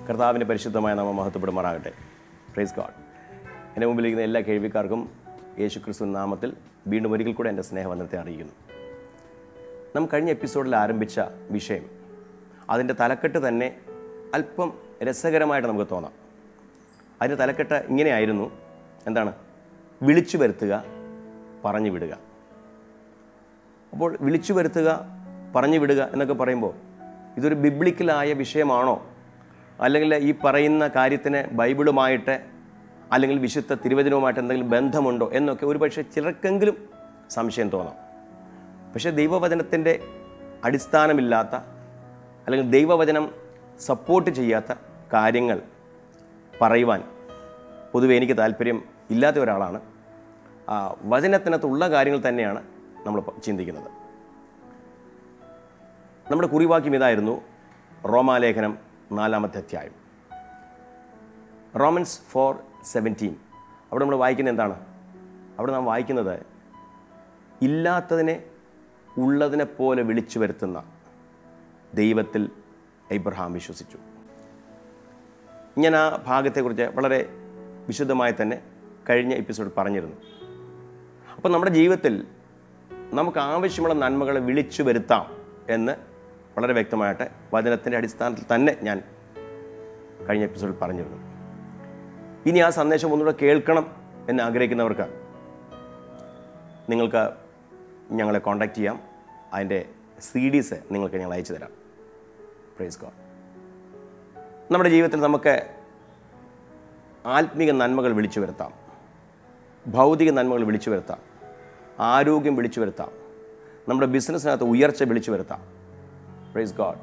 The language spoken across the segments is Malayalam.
കർത്താവിൻ്റെ പരിശുദ്ധമായ നാമ മഹത്വപ്പെടുമാറാകട്ടെ പ്രൈസ് ഗാഡ് എൻ്റെ മുമ്പിലിരിക്കുന്ന എല്ലാ കേൾവിക്കാർക്കും യേശു ക്രിസ്തു നാമത്തിൽ വീണ്ടും ഒരിക്കൽ കൂടെ എൻ്റെ സ്നേഹവന്ദനത്തെ അറിയിക്കുന്നു നാം കഴിഞ്ഞ എപ്പിസോഡിൽ ആരംഭിച്ച വിഷയം അതിൻ്റെ തലക്കെട്ട് തന്നെ അല്പം രസകരമായിട്ട് നമുക്ക് തോന്നാം അതിൻ്റെ തലക്കെട്ട് ഇങ്ങനെയായിരുന്നു എന്താണ് വിളിച്ചു വരുത്തുക പറഞ്ഞു വിടുക അപ്പോൾ വിളിച്ചു വരുത്തുക പറഞ്ഞു വിടുക എന്നൊക്കെ പറയുമ്പോൾ ഇതൊരു ബിബ്ലിക്കലായ വിഷയമാണോ അല്ലെങ്കിൽ ഈ പറയുന്ന കാര്യത്തിന് ബൈബിളുമായിട്ട് അല്ലെങ്കിൽ വിശുദ്ധ തിരുവചനവുമായിട്ട് എന്തെങ്കിലും ബന്ധമുണ്ടോ എന്നൊക്കെ ഒരുപക്ഷെ ചിലർക്കെങ്കിലും സംശയം തോന്നാം പക്ഷേ ദൈവവചനത്തിൻ്റെ അടിസ്ഥാനമില്ലാത്ത അല്ലെങ്കിൽ ദൈവവചനം സപ്പോർട്ട് ചെയ്യാത്ത കാര്യങ്ങൾ പറയുവാൻ പൊതുവെ എനിക്ക് താല്പര്യം ഇല്ലാത്ത ഒരാളാണ് ആ, വചനത്തിനകത്തുള്ള കാര്യങ്ങൾ തന്നെയാണ് നമ്മൾ പ- ചിന്തിക്കുന്നത് നമ്മുടെ കുറിവാക്യം ഇതായിരുന്നു റോമാലേഖനം നാലാമത്തെ അധ്യായം റോമൻസ് ഫോർ സെവൻറ്റീൻ അവിടെ നമ്മൾ വായിക്കുന്നത് എന്താണ് അവിടെ നാം വായിക്കുന്നത് ഇല്ലാത്തതിനെ ഉള്ളതിനെ പോലെ വിളിച്ചു വരുത്തുന്ന ദൈവത്തിൽ എബ്രഹാം വിശ്വസിച്ചു ഞാൻ ആ ഭാഗത്തെക്കുറിച്ച് വളരെ വിശദമായി തന്നെ കഴിഞ്ഞ എപ്പിസോഡ് പറഞ്ഞിരുന്നു അപ്പോൾ നമ്മുടെ ജീവിതത്തിൽ നമുക്ക് ആവശ്യമുള്ള നന്മകളെ വിളിച്ചു വരുത്താം എന്ന് വളരെ വ്യക്തമായിട്ട് വചനത്തിൻ്റെ അടിസ്ഥാനത്തിൽ തന്നെ ഞാൻ കഴിഞ്ഞ എപ്പിസോഡിൽ പറഞ്ഞിരുന്നു ഇനി ആ സന്ദേശം ഒന്നുകൂടെ കേൾക്കണം എന്ന് ആഗ്രഹിക്കുന്നവർക്ക് നിങ്ങൾക്ക് ഞങ്ങളെ കോൺടാക്റ്റ് ചെയ്യാം അതിൻ്റെ സി ഡീസ് നിങ്ങൾക്ക് ഞങ്ങൾ അയച്ചു തരാം പ്രൈസ് ഗോഡ് നമ്മുടെ ജീവിതത്തിൽ നമുക്ക് ആത്മീക നന്മകൾ വിളിച്ചു വരുത്താം ഭൗതിക നന്മകൾ വിളിച്ചു വരുത്താം ആരോഗ്യം വിളിച്ചു വരുത്താം നമ്മുടെ ബിസിനസ്സിനകത്ത് ഉയർച്ച വിളിച്ചു വരുത്താം പ്രൈസ് ഗോഡ്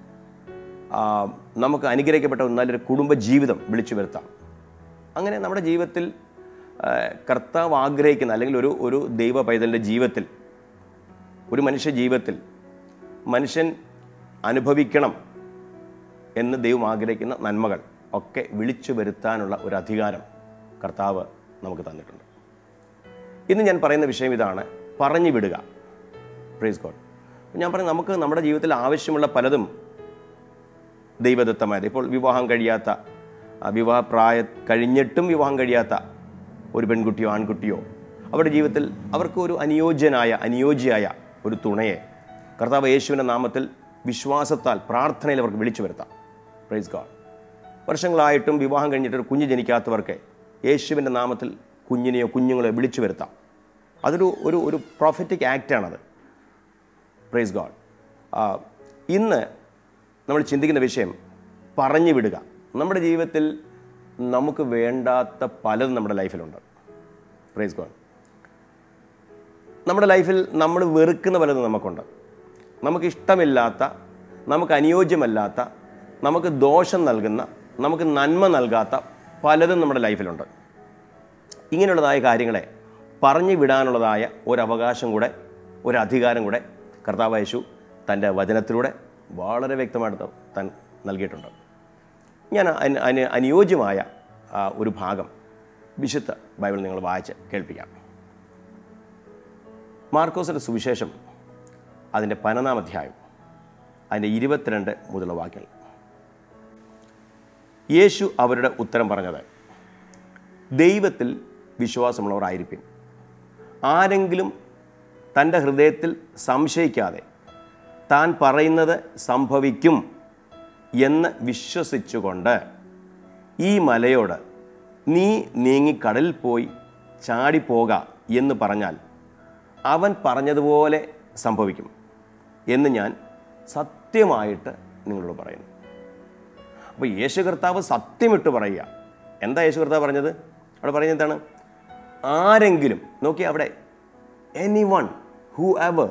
നമുക്ക് അനുഗ്രഹിക്കപ്പെട്ട ഒരു നല്ലൊരു കുടുംബ ജീവിതം വിളിച്ചു വരുത്താം അങ്ങനെ നമ്മുടെ ജീവിതത്തിൽ ആ, കർത്താവ് ആഗ്രഹിക്കുന്ന അല്ലെങ്കിൽ ഒരു ഒരു ദൈവ പൈതലിൻ്റെ ജീവിതത്തിൽ ഒരു മനുഷ്യ ജീവിതത്തിൽ മനുഷ്യൻ അനുഭവിക്കണം എന്ന് ദൈവം ആഗ്രഹിക്കുന്ന നന്മകൾ ഒക്കെ വിളിച്ചു വരുത്താനുള്ള ഒരു അധികാരം കർത്താവ് നമുക്ക് തന്നിട്ടുണ്ട് ഇന്ന് ഞാൻ പറയുന്ന വിഷയം ഇതാണ് പറഞ്ഞു വിടുക പ്രൈസ് ഗോഡ് ഞാൻ പറയും നമുക്ക് നമ്മുടെ ജീവിതത്തിൽ ആവശ്യമുള്ള പലതും ദൈവദത്തമായത് ഇപ്പോൾ വിവാഹം കഴിയാത്ത ആ, വിവാഹപ്രായ കഴിഞ്ഞിട്ടും വിവാഹം കഴിയാത്ത ഒരു പെൺകുട്ടിയോ ആൺകുട്ടിയോ അവരുടെ ജീവിതത്തിൽ അവർക്ക് ഒരു അനുയോജ്യനായ അനുയോജ്യയായ ഒരു തുണയെ കർത്താവ് യേശുവിൻ്റെ നാമത്തിൽ വിശ്വാസത്താൽ പ്രാർത്ഥനയിൽ അവർക്ക് വിളിച്ചു വരുത്താം പ്രൈസ് ഗോഡ് വർഷങ്ങളായിട്ടും വിവാഹം കഴിഞ്ഞിട്ട് ഒരു കുഞ്ഞ് ജനിക്കാത്തവർക്ക് യേശുവിൻ്റെ നാമത്തിൽ കുഞ്ഞിനെയോ കുഞ്ഞുങ്ങളെയോ വിളിച്ചു വരുത്താം അതൊരു ഒരു ഒരു പ്രോഫറ്റിക് ആക്റ്റാണത് പ്രൈസ് ഗോഡ് ഇന്ന് നമ്മൾ ചിന്തിക്കുന്ന വിഷയം പറഞ്ഞു വിടുക നമ്മുടെ ജീവിതത്തിൽ നമുക്ക് വേണ്ടാത്ത പലതും നമ്മുടെ ലൈഫിലുണ്ട് പ്രൈസ് ഗോഡ് നമ്മുടെ ലൈഫിൽ നമ്മൾ വെറുക്കുന്ന പലതും നമുക്കുണ്ട് നമുക്ക് ഇഷ്ടമില്ലാത്ത നമുക്ക് അനുയോജ്യമല്ലാത്ത നമുക്ക് ദോഷം നൽകുന്ന നമുക്ക് നന്മ നൽകാത്ത പലതും നമ്മുടെ ലൈഫിലുണ്ട് ഇങ്ങനെയുള്ളതായ കാര്യങ്ങളെ പറഞ്ഞു വിടാനുള്ളതായ ഒരവകാശം കൂടെ ഒരു അധികാരം കൂടെ കർത്താവ് യേശു തൻ്റെ വചനത്തിലൂടെ വളരെ വ്യക്തമായിട്ട് താൻ നൽകിയിട്ടുണ്ട് ഞാൻ അതിന് അതിന് അനുയോജ്യമായ ആ, ഒരു ഭാഗം വിശുദ്ധ ബൈബിൾ നിങ്ങൾ വായിച്ച് കേൾപ്പിക്കാം മാർക്കോസിൻ്റെ സുവിശേഷം അതിൻ്റെ പതിനൊന്നാം അധ്യായം അതിൻ്റെ ഇരുപത്തിരണ്ട് മുതലുള്ള വാക്യങ്ങൾ യേശു അവരുടെ ഉത്തരം പറഞ്ഞത് ദൈവത്തിൽ വിശ്വാസമുള്ളവർ ആയിരിക്കും ആരെങ്കിലും തൻ്റെ ഹൃദയത്തിൽ സംശയിക്കാതെ താൻ പറയുന്നത് സംഭവിക്കും എന്ന് വിശ്വസിച്ചുകൊണ്ട് ഈ മലയോട് നീ നീങ്ങി കടലിൽ പോയി ചാടിപ്പോക എന്ന് പറഞ്ഞാൽ അവൻ പറഞ്ഞതുപോലെ സംഭവിക്കും എന്ന് ഞാൻ സത്യമായിട്ട് നിങ്ങളോട് പറയുന്നു അപ്പോൾ യേശു കർത്താവ് സത്യമിട്ട് പറയുക എന്താ യേശു കർത്താവ് പറഞ്ഞത് അവിടെ പറയുന്നത് എന്താണ് ആരെങ്കിലും നോക്കി അവിടെ എനി വൺ ഹൂ എവർ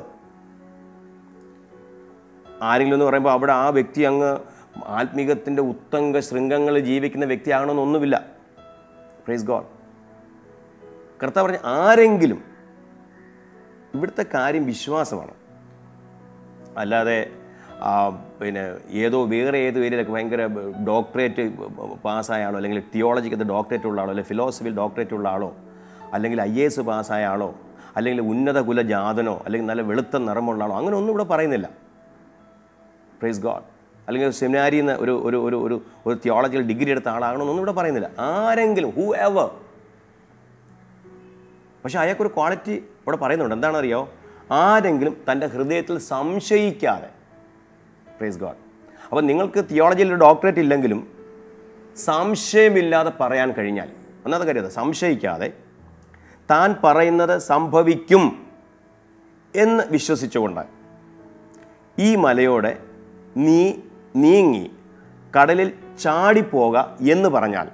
ആരെങ്കിലും എന്ന് പറയുമ്പോൾ അവിടെ ആ വ്യക്തി അങ്ങ് ആത്മീകത്തിൻ്റെ ഉത്തങ്ക ശൃംഗങ്ങളിൽ ജീവിക്കുന്ന വ്യക്തിയാകണമെന്നൊന്നുമില്ല പ്രൈസ് ഗോഡ് കർത്താവ് പറഞ്ഞ ആരെങ്കിലും ഇവിടുത്തെ കാര്യം വിശ്വാസമാണ് അല്ലാതെ ആ, പിന്നെ ഏതോ വേറെ ഏതോ ഏരിയയിലൊക്കെ ഭയങ്കര ഡോക്ടറേറ്റ് പാസ്സായ ആളോ അല്ലെങ്കിൽ തിയോളജിക്കകത്ത് ഡോക്ടറേറ്റ് ഉള്ള ആളോ അല്ലെങ്കിൽ ഫിലോസഫിയിൽ ഡോക്ടറേറ്റ് ഉള്ള ആളോ അല്ലെങ്കിൽ ഐ എ എസ് പാസ്സായ ആളോ അല്ലെങ്കിൽ ഉന്നത കുലജാതനോ അല്ലെങ്കിൽ നല്ല വെളുത്ത നിറമുള്ള ആളോ അങ്ങനെ ഒന്നും ഇവിടെ പറയുന്നില്ല പ്രൈസ് ഗോഡ് അല്ലെങ്കിൽ ഒരു സെമിനാരിയിൽ നിന്ന് ഒരു ഒരു ഒരു ഒരു ഒരു തിയോളജിക്കൽ ഡിഗ്രി എടുത്ത ആളാകണമെന്നൊന്നും ഇവിടെ പറയുന്നില്ല ആരെങ്കിലും ഹൂ എവർ പക്ഷെ അയാൾക്കൊരു ക്വാളിറ്റി ഇവിടെ പറയുന്നുണ്ട് എന്താണെന്നറിയോ ആരെങ്കിലും തൻ്റെ ഹൃദയത്തിൽ സംശയിക്കാതെ പ്രൈസ് ഗോഡ് അപ്പോൾ നിങ്ങൾക്ക് തിയോളജിയിൽ ഒരു ഡോക്ടറേറ്റ് ഇല്ലെങ്കിലും സംശയമില്ലാതെ പറയാൻ കഴിഞ്ഞാൽ ഒന്നാമത്തെ കാര്യം അത് സംശയിക്കാതെ താൻ പറയുന്നത് സംഭവിക്കും എന്ന് വിശ്വസിച്ചുകൊണ്ട് ഈ മലയോടെ നീ നീങ്ങി കടലിൽ ചാടിപ്പോക എന്ന് പറഞ്ഞാൽ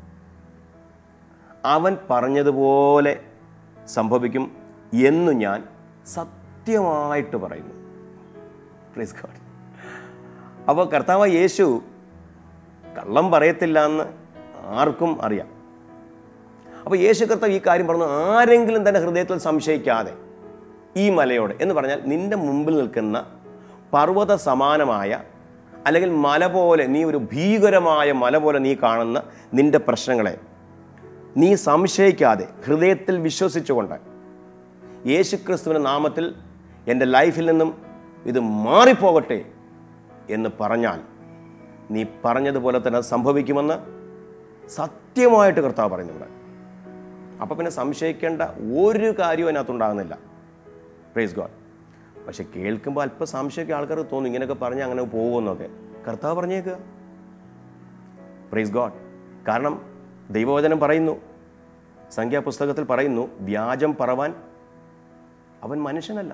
അവൻ പറഞ്ഞതുപോലെ സംഭവിക്കും എന്നു ഞാൻ സത്യമായിട്ട് പറയുന്നു Praise God. അപ്പോൾ കർത്താവ് യേശു കള്ളം പറയത്തില്ല എന്ന് ആർക്കും അറിയാം അപ്പോൾ യേശു കർത്താവ് ഈ കാര്യം പറഞ്ഞു ആരെങ്കിലും തൻ്റെ ഹൃദയത്തിൽ സംശയിക്കാതെ ഈ മലയോട് എന്ന് പറഞ്ഞാൽ നിന്റെ മുമ്പിൽ നിൽക്കുന്ന പർവ്വത സമാനമായ അല്ലെങ്കിൽ മല പോലെ നീ ഒരു ഭീകരമായ മല പോലെ നീ കാണുന്ന നിന്റെ പ്രശ്നങ്ങളെ നീ സംശയിക്കാതെ ഹൃദയത്തിൽ വിശ്വസിച്ചുകൊണ്ട് യേശുക്രിസ്തുവിൻ്റെ നാമത്തിൽ എൻ്റെ ലൈഫിൽ നിന്നും ഇത് മാറിപ്പോകട്ടെ എന്ന് പറഞ്ഞാൽ നീ പറഞ്ഞതുപോലെ തന്നെ സംഭവിക്കുമെന്ന് സത്യമായിട്ട് കർത്താവ് പറയുന്നു ഇവിടെ അപ്പോൾ പിന്നെ സംശയിക്കേണ്ട ഒരു കാര്യവും അതിനകത്തുണ്ടാകുന്നില്ല പ്രൈസ് ഗോഡ് പക്ഷെ കേൾക്കുമ്പോൾ അല്പം സംശയമൊക്കെ ആൾക്കാർക്ക് തോന്നും ഇങ്ങനെയൊക്കെ പറഞ്ഞ് അങ്ങനെ പോകുമെന്നൊക്കെ കർത്താവ് പറഞ്ഞേക്കുക പ്രൈസ് ഗോഡ് കാരണം ദൈവവചനം പറയുന്നു സംഖ്യാപുസ്തകത്തിൽ പറയുന്നു വ്യാജം പറവാൻ അവൻ മനുഷ്യനല്ല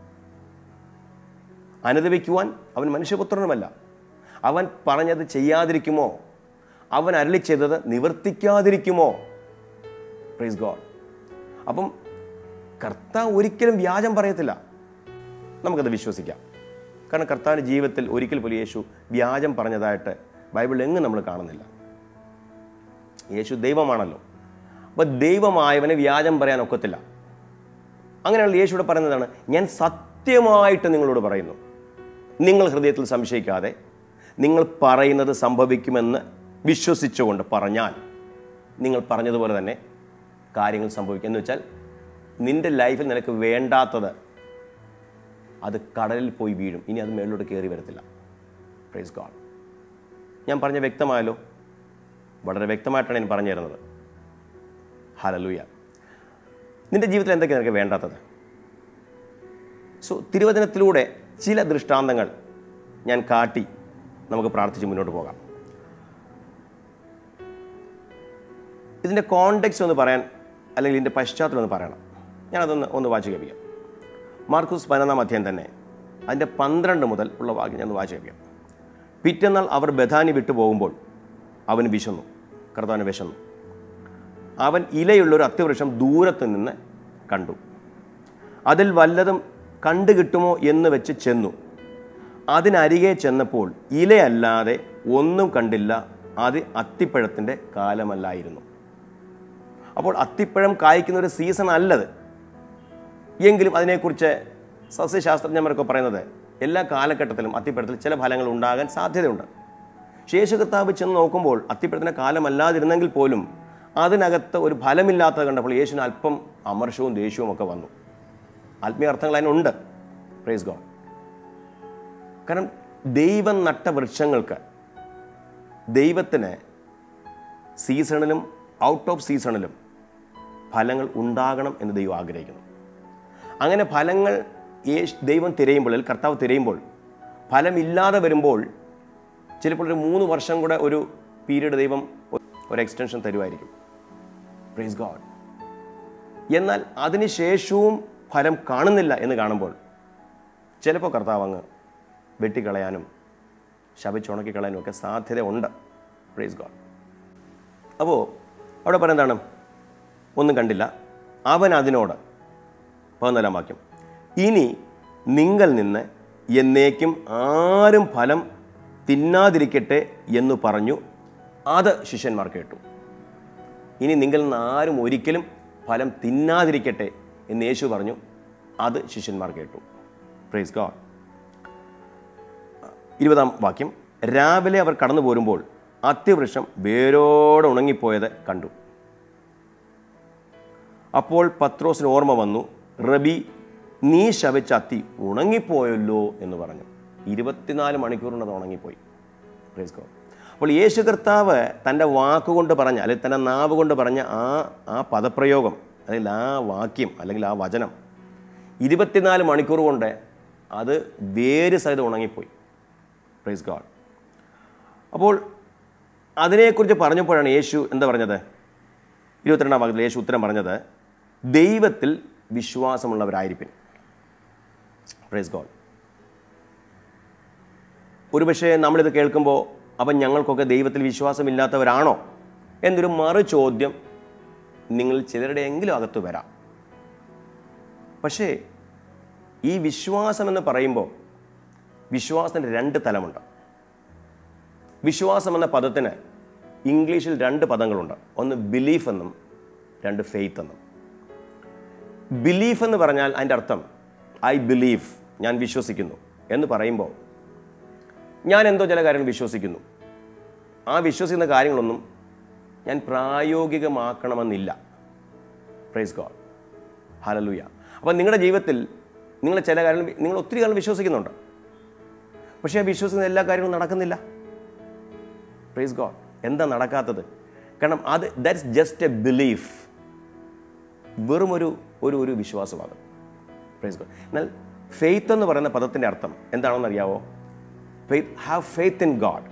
അനുദവിക്കുവാൻ അവൻ മനുഷ്യപുത്രനുമല്ല അവൻ പറഞ്ഞത് ചെയ്യാതിരിക്കുമോ അവൻ അരളി ചെയ്തത് നിവർത്തിക്കാതിരിക്കുമോ പ്രൈസ് ഗോഡ് അപ്പം കർത്താവ് ഒരിക്കലും വ്യാജം പറയത്തില്ല നമുക്കത് വിശ്വസിക്കാം കാരണം കർത്താവിൻ്റെ ജീവിതത്തിൽ ഒരിക്കൽ പോലും യേശു വ്യാജം പറഞ്ഞതായിട്ട് ബൈബിളിൽ എങ്ങും നമ്മൾ കാണുന്നില്ല യേശു ദൈവമാണല്ലോ അപ്പോൾ ദൈവമായവന് വ്യാജം പറയാൻ ഒക്കത്തില്ല അങ്ങനെയുള്ള യേശുവിടെ പറയുന്നതാണ് ഞാൻ സത്യമായിട്ട് നിങ്ങളോട് പറയുന്നു നിങ്ങൾ ഹൃദയത്തിൽ സംശയിക്കാതെ നിങ്ങൾ പറയുന്നത് സംഭവിക്കുമെന്ന് വിശ്വസിച്ചുകൊണ്ട് പറഞ്ഞാൽ നിങ്ങൾ പറഞ്ഞതുപോലെ തന്നെ കാര്യങ്ങൾ സംഭവിക്കും എന്ന് വെച്ചാൽ നിന്റെ ലൈഫിൽ നിനക്ക് വേണ്ടാത്തത് അത് കടലിൽ പോയി വീഴും ഇനി അത് മേളിലോട്ട് കയറി വരത്തില്ല പ്രൈസ് ഗോഡ് ഞാൻ പറഞ്ഞ വ്യക്തമായല്ലോ വളരെ വ്യക്തമായിട്ടാണ് ഞാൻ പറഞ്ഞു തരുന്നത് ഹലലൂയ നിന്റെ ജീവിതത്തിൽ എന്തൊക്കെയാണ് നിനക്ക് വേണ്ടാത്തത് സോ തിരുവചനത്തിലൂടെ ചില ദൃഷ്ടാന്തങ്ങൾ ഞാൻ കാട്ടി നമുക്ക് പ്രാർത്ഥിച്ച് മുന്നോട്ട് പോകാം ഇതിൻ്റെ കോണ്ടെക്സ്റ്റ് ഒന്ന് പറയാൻ അല്ലെങ്കിൽ ഇതിൻ്റെ പശ്ചാത്തലം ഒന്ന് പറയണം ഞാനതൊന്ന് ഒന്ന് വായിച്ചു കേൾപ്പിക്കാം മാർക്കൂസ് പതിനൊന്നാം അധ്യായം തന്നെ അതിൻ്റെ പന്ത്രണ്ട് മുതൽ ഉള്ള വാക്യം ഞാൻ ഒന്ന് വായിച്ചു കേൾപ്പിക്കാം പിറ്റന്നാൾ അവർ ബഥാനി വിട്ടു പോകുമ്പോൾ അവന് വിശന്നു കർത്താവിന് വിശന്നു അവൻ ഇലയുള്ളൊരു അത്യവൃക്ഷം ദൂരത്ത് നിന്ന് കണ്ടു അതിൽ വല്ലതും കണ്ടു കിട്ടുമോ എന്ന് വെച്ച് ചെന്നു അതിനരികെ ചെന്നപ്പോൾ ഇലയല്ലാതെ ഒന്നും കണ്ടില്ല അത് അത്തിപ്പഴത്തിൻ്റെ കാലമല്ലായിരുന്നു അപ്പോൾ അത്തിപ്പഴം കായ്ക്കുന്ന ഒരു സീസൺ അല്ലത് എങ്കിലും അതിനെക്കുറിച്ച് സസ്യശാസ്ത്രജ്ഞന്മാരൊക്കെ പറയുന്നത് എല്ലാ കാലഘട്ടത്തിലും അത്തിപ്പഴത്തിൽ ചില ഫലങ്ങൾ ഉണ്ടാകാൻ സാധ്യതയുണ്ട് ശേഷു കർത്താവ് ചെന്ന് നോക്കുമ്പോൾ അത്തിപ്പഴത്തിൻ്റെ കാലമല്ലാതിരുന്നെങ്കിൽ പോലും അതിനകത്ത് ഒരു ഫലമില്ലാത്തത് കണ്ടപ്പോൾ യേശുവിന് അല്പം അമർഷവും ദേഷ്യവും ഒക്കെ വന്നു ആത്മീയ അർത്ഥങ്ങൾ അതിനുണ്ട് പ്രൈസ് ഗോഡ് കാരണം ദൈവം നട്ട വൃക്ഷങ്ങൾക്ക് ദൈവത്തിന് സീസണിലും ഔട്ട് ഓഫ് സീസണിലും ഫലങ്ങൾ ഉണ്ടാകണം എന്ന് ദൈവം ആഗ്രഹിക്കുന്നു അങ്ങനെ ഫലങ്ങൾ യേശ് ദൈവം തിരയുമ്പോൾ അല്ലെങ്കിൽ കർത്താവ് തിരയുമ്പോൾ ഫലമില്ലാതെ വരുമ്പോൾ ചിലപ്പോൾ ഒരു മൂന്ന് വർഷം കൂടെ ഒരു പീരീഡ് ദൈവം ഒരു എക്സ്റ്റൻഷൻ തരുമായിരിക്കും പ്രൈസ് ഗോഡ് എന്നാൽ അതിനുശേഷവും ഫലം കാണുന്നില്ല എന്ന് കാണുമ്പോൾ ചിലപ്പോൾ കർത്താവ് അങ്ങ് വെട്ടിക്കളയാനും ശപിച്ചുണക്കി കളയാനും ഒക്കെ സാധ്യത ഉണ്ട് പ്രൈസ് ഗോഡ് അപ്പോൾ അവിടെ പറയുന്നതാണ് ഒന്നും കണ്ടില്ല അവൻ അതിനോട് പതിനാലാം വാക്യം ഇനി നിങ്ങൾ നിന്ന് എന്നേക്കും ആരും ഫലം തിന്നാതിരിക്കട്ടെ എന്ന് പറഞ്ഞു അത് ശിഷ്യന്മാർ കേട്ടു ഇനി നിങ്ങൾ നിന്ന് ആരും ഒരിക്കലും ഫലം തിന്നാതിരിക്കട്ടെ എന്ന് യേശു പറഞ്ഞു അത് ശിഷ്യന്മാർ കേട്ടു പ്രൈസ് ഗോഡ് ഇരുപതാം വാക്യം രാവിലെ അവർ കടന്നു പോരുമ്പോൾ അത്യവൃക്ഷം വേരോടെ ഉണങ്ങിപ്പോയത് കണ്ടു അപ്പോൾ പത്രോസിന് ഓർമ്മ വന്നു റബി നീ ശവിച്ച അത്തി ഉണങ്ങിപ്പോയല്ലോ എന്ന് പറഞ്ഞു ഇരുപത്തിനാല് മണിക്കൂറിനത് ഉണങ്ങിപ്പോയി പ്രൈസ് ഗോഡ് അപ്പോൾ യേശു കർത്താവ് തൻ്റെ വാക്കുകൊണ്ട് പറഞ്ഞ അല്ലെങ്കിൽ തൻ്റെ നാവ് കൊണ്ട് പറഞ്ഞ ആ ആ പദപ്രയോഗം അല്ലെങ്കിൽ ആ വാക്യം അല്ലെങ്കിൽ ആ വചനം ഇരുപത്തിനാല് മണിക്കൂർ കൊണ്ട് അത് വേര് സഹിതം ഉണങ്ങിപ്പോയി പ്രൈസ് ഗോഡ് അപ്പോൾ അതിനെക്കുറിച്ച് പറഞ്ഞപ്പോഴാണ് യേശു എന്താ പറഞ്ഞത് ഇരുപത്തിരണ്ടാം ഭാഗത്തിൽ യേശു ഉത്തരം പറഞ്ഞത് ദൈവത്തിൽ വിശ്വാസമുള്ളവരായിരിക്കും പ്രൈസ് ഗോഡ് ഒരുപക്ഷെ നമ്മളിത് കേൾക്കുമ്പോൾ അപ്പം ഞങ്ങൾക്കൊക്കെ ദൈവത്തിൽ വിശ്വാസമില്ലാത്തവരാണോ എന്നൊരു മറു ചോദ്യം നിങ്ങൾ ചിലരുടെ എങ്കിലും അകത്ത് വരാം പക്ഷേ ഈ വിശ്വാസം എന്ന് പറയുമ്പോൾ വിശ്വാസത്തിൻ്റെ രണ്ട് തലമുണ്ട് വിശ്വാസം എന്ന പദത്തിന് ഇംഗ്ലീഷിൽ രണ്ട് പദങ്ങളുണ്ട് ഒന്ന് ബിലീഫ് എന്നും രണ്ട് ഫെയ്ത്ത് എന്നും ബിലീഫ് എന്ന് പറഞ്ഞാൽ അതിൻ്റെ അർത്ഥം ഐ ബിലീവ് ഞാൻ വിശ്വസിക്കുന്നു എന്ന് പറയുമ്പോൾ ഞാൻ എന്തോ ചില കാര്യങ്ങൾ വിശ്വസിക്കുന്നു ആ വിശ്വസിക്കുന്ന കാര്യങ്ങളൊന്നും ഞാൻ പ്രായോഗികമാക്കണമെന്നില്ല പ്രൈസ് ഗോഡ് ഹലലുയ അപ്പം നിങ്ങളുടെ ജീവിതത്തിൽ നിങ്ങൾ ചില കാര്യങ്ങൾ നിങ്ങൾ ഒത്തിരി കാലം വിശ്വസിക്കുന്നുണ്ട് പക്ഷേ ആ വിശ്വസിക്കുന്ന എല്ലാ കാര്യങ്ങളും നടക്കുന്നില്ല പ്രൈസ് ഗോഡ് എന്താ നടക്കാത്തത് കാരണം അത് ദാറ്റ്സ് ജസ്റ്റ് എ ബിലീഫ് വെറും ഒരു ഒരു ഒരു വിശ്വാസമാണ് പ്രൈസ് ഗോഡ് എന്നാൽ ഫെയ്ത്ത് എന്ന് പറയുന്ന പദത്തിൻ്റെ അർത്ഥം എന്താണെന്ന് അറിയാവോ faith have faith in God